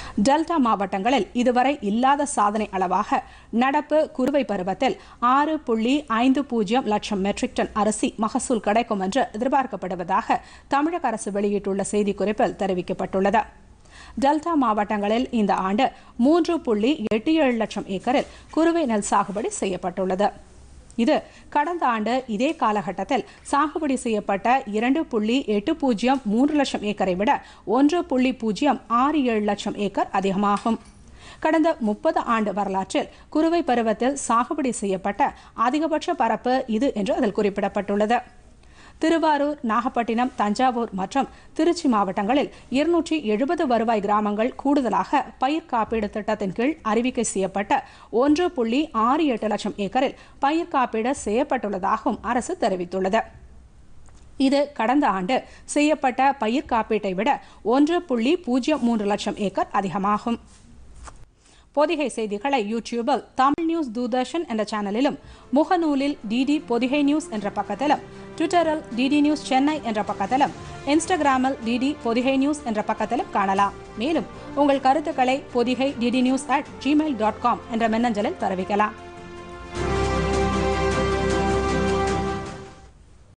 delta மாவட்டங்களில் இதுவரை இல்லாத சாதனை அளவாக நடப்பு குறுவை பருவத்தில் ஆறு புள்ளி ஐந்து பூஜ்ஜியம் லட்சம் மெட்ரிக் டன் அரிசி மகசூல் கிடைக்கும் என்று எதிர்பார்க்கப்படுவதாக தமிழக அரசு வெளியிட்டுள்ள செய்திக்குறிப்பில் தெரிவிக்கப்பட்டுள்ளது டெல்டா மாவட்டங்களில் இந்த ஆண்டு மூன்று புள்ளி எட்டு ஏழு லட்சம் ஏக்கரில் குறுவை நெல் சாகுபடி செய்யப்பட்டுள்ளது இது கடந்த ஆண்டு இதே காலகட்டத்தில் சாகுபடி செய்யப்பட்ட இரண்டு புள்ளி எட்டு பூஜ்ஜியம் மூன்று லட்சம் ஏக்கரை விட ஒன்று புள்ளி பூஜ்ஜியம் ஆறு ஏழு லட்சம் ஏக்கர் அதிகமாகும் கடந்த முப்பது ஆண்டு வரலாற்றில் குறுவை பருவத்தில் சாகுபடி செய்யப்பட்ட அதிகபட்ச பரப்பு இது என்று அதில் குறிப்பிடப்பட்டுள்ளது திருவாரூர் நாகப்பட்டினம் தஞ்சாவூர் மற்றும் திருச்சி மாவட்டங்களில் இருநூற்றி எழுபது வருவாய் கிராமங்கள் கூடுதலாக பயிர் காப்பீடு திட்டத்தின் கீழ் அறிவிக்கை செய்யப்பட்ட ஒன்று புள்ளி ஆறு எட்டு லட்சம் ஏக்கரில் பயிர் காப்பீடு செய்யப்பட்டுள்ளதாகவும் அரசு தெரிவித்துள்ளது இது கடந்த ஆண்டு செய்யப்பட்ட பயிர் காப்பீட்டை விட ஒன்று புள்ளி பூஜ்ஜியம் மூன்று லட்சம் ஏக்கர் அதிகமாகும் பொதிகை செய்திகளை யூடியூபில் தமிழ் நியூஸ் தூர்தர்ஷன் என்ற சேனலிலும் முகநூலில் டிடி பொதிகை நியூஸ் என்ற பக்கத்திலும் ட்விட்டரில் டிடி நியூஸ் சென்னை என்ற பக்கத்திலும் இன்ஸ்டாகிராமில் டிடி பொதிகை நியூஸ் என்ற பக்கத்திலும் காணலாம் மேலும் உங்கள் கருத்துக்களை Podhigai DD news at Gmail dot com என்ற மின்னஞ்சலில் தெரிவிக்கலாம்